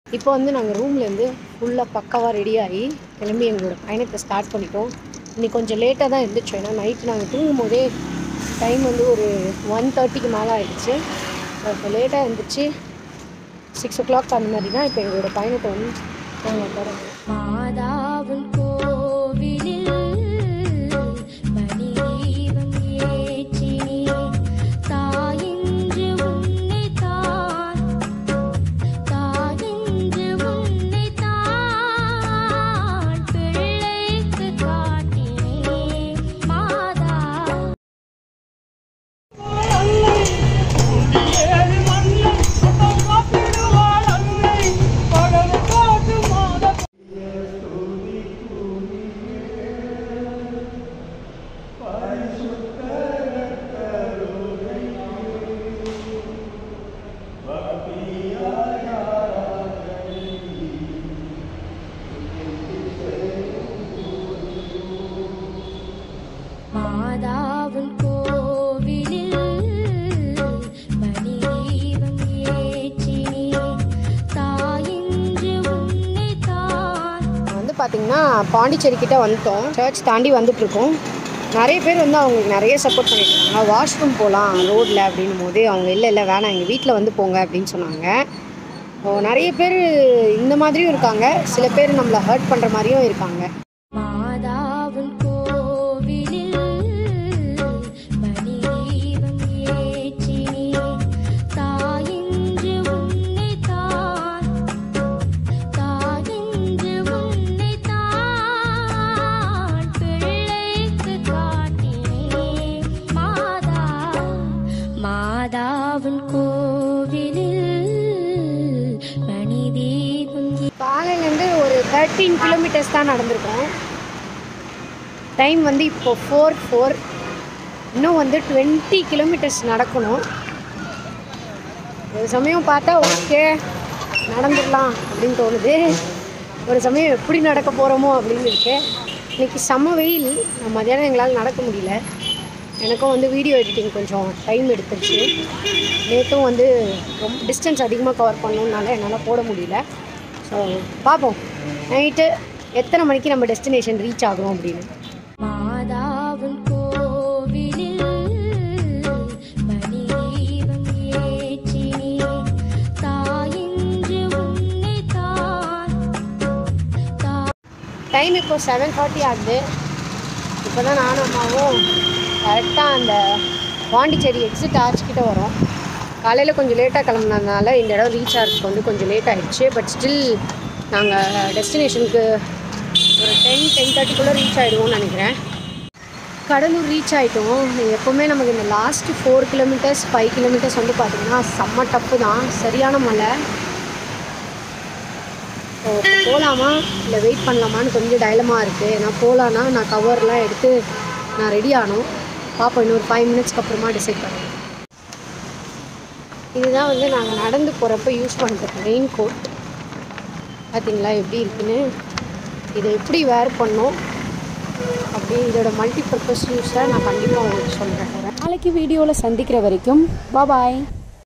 இப்போ வந்து நாங்கள் ரூம்லேருந்து ஃபுல்லாக பக்காவாக ரெடி ஆகி கிளம்பி எங்களோட பயணத்தை ஸ்டார்ட் பண்ணிட்டோம் இன்னைக்கு கொஞ்சம் லேட்டாக தான் இருந்துச்சோம் ஏன்னா நைட்டு நாங்கள் தூங்கும் போதே டைம் வந்து ஒரு ஒன் தேர்ட்டிக்கு மேலே ஆயிடுச்சு இப்போ லேட்டாக இருந்துச்சு சிக்ஸ் ஓ கிளாக் அந்த மாதிரி தான் இப்போ எங்களோட பயணத்தை வந்து நாங்கள் தொடங்குறோம் மாதாவின் கோவிலில் மணி தீபம் ஏற்றினேன் தாயின்று உன்னை தான் தாயின்று உன்னை தான் பிள்ளைக்கு காட்டினேன் மாதா மாதாவின் கோவிலில் மணி தீபம் ஏற்றினேன் தாயின்று உன்னை தான் வந்து பார்த்தீங்கன்னா பாண்டிச்சேரி கிட்ட வந்துட்டோம் சர்ச் தாண்டி வந்துட்டு இருக்கோம் நிறைய பேர் வந்து அவங்களுக்கு நிறைய சப்போர்ட் பண்ணிட்டு இருக்காங்க வாஷ்ரூம் போகலாம் ரோட்டில் அப்படின்னும் போது அவங்க இல்லை இல்லை வேணாம் எங்கள் வீட்டில் வந்து போங்க அப்படின்னு சொன்னாங்க ஓ, நிறைய பேர் இந்த மாதிரியும் இருக்காங்க சில பேர் நம்மளை ஹர்ட் பண்ணுற மாதிரியும் இருக்காங்க மாதாவின் கோவிலில் மணி தீபம் ஏற்றினேன் தாயின்று உன்னை தான் தாயின்று உன்னை தான் பிள்ளைக்கு காட்டினேன் மாதா மாதாவின் கோவிலில் மணி தீபம் காலையிலேருந்து ஒரு தேர்ட்டீன் கிலோமீட்டர்ஸ் தான் நடந்திருக்கோம் டைம் வந்து இப்போ ஃபோர் ஃபோர் இன்னும் வந்து டுவெண்ட்டி கிலோமீட்டர்ஸ் நடக்கணும் ஒரு சமயம் பார்த்தா ஓகே நடந்துடலாம் அப்படின்னு தோணுது ஒரு சமயம் எப்படி நடக்க போகிறோமோ அப்படின்னு இருக்கு இன்னைக்கு செம்ம வெயில் நான் மதியானம் எங்களால் நடக்க முடியல எனக்கும் வந்து வீடியோ எடிட்டிங் கொஞ்சம் டைம் எடுத்துருச்சு நேற்றும் வந்து ரொம்ப டிஸ்டன்ஸ் அதிகமாக கவர் பண்ணணுன்னால என்னால் போட முடியல ஸோ பார்ப்போம் நைட்டு எத்தனை மணிக்கு நம்ம டெஸ்டினேஷன் ரீச் ஆகுறோம் அப்படின்னு மாதாவின் கோவிலில் மணி தீபம் ஏற்றினேன் தாயின்று உன்னை தான் டைம் இப்போ செவன் ஃபார்ட்டி ஆகுது இப்போ தான் நானும் அம்மாவும் கரெக்டாக அந்த பாண்டிச்சேரி எக்ஸிட் ஆர்ச் கிட்ட வரோம் காலையில் கொஞ்சம் லேட்டாக கிளம்புனதுனால இந்த இடம் ரீச் ஆகிறதுக்கு வந்து கொஞ்சம் லேட் ஆயிடுச்சு பட் ஸ்டில் நாங்கள் டெஸ்டினேஷனுக்கு ஒரு டென் டென் தேர்ட்டிக்குள்ளே ரீச் ஆகிடுவோம்னு நினைக்கிறேன் கடலூர் ரீச் ஆகிட்டோம் எப்போவுமே நமக்கு இந்த last four kilometres five kilometres வந்து பார்த்திங்கன்னா செம்ம டப்பு தான் சரியான மலை ஸோ போகலாமா இல்லை வெயிட் பண்ணலாமான்னு கொஞ்சம் டைலமாக இருக்குது ஏன்னா போகலான்னா நான் கவர்லாம் எடுத்து நான் ரெடி ஆனோம் பார்ப்போம் இன்னொரு ஃபைவ் மினிட்ஸ்க்கு அப்புறமா டிசைட் பண்ணுறேன் இதுதான் வந்து நாங்கள் நடந்து போகிறப்ப யூஸ் பண்ணுறது ரெயின் கோட் பார்த்தீங்களா எப்படி இருக்குன்னு இதை எப்படி வேர் பண்ணோம் அப்படி இதோட மல்டி பர்பஸ் யூஸை நான் கண்டிப்பாக உங்களுக்கு சொல்கிறேன் நாளைக்கு வீடியோவில் சந்திக்கிற வரைக்கும் பாய்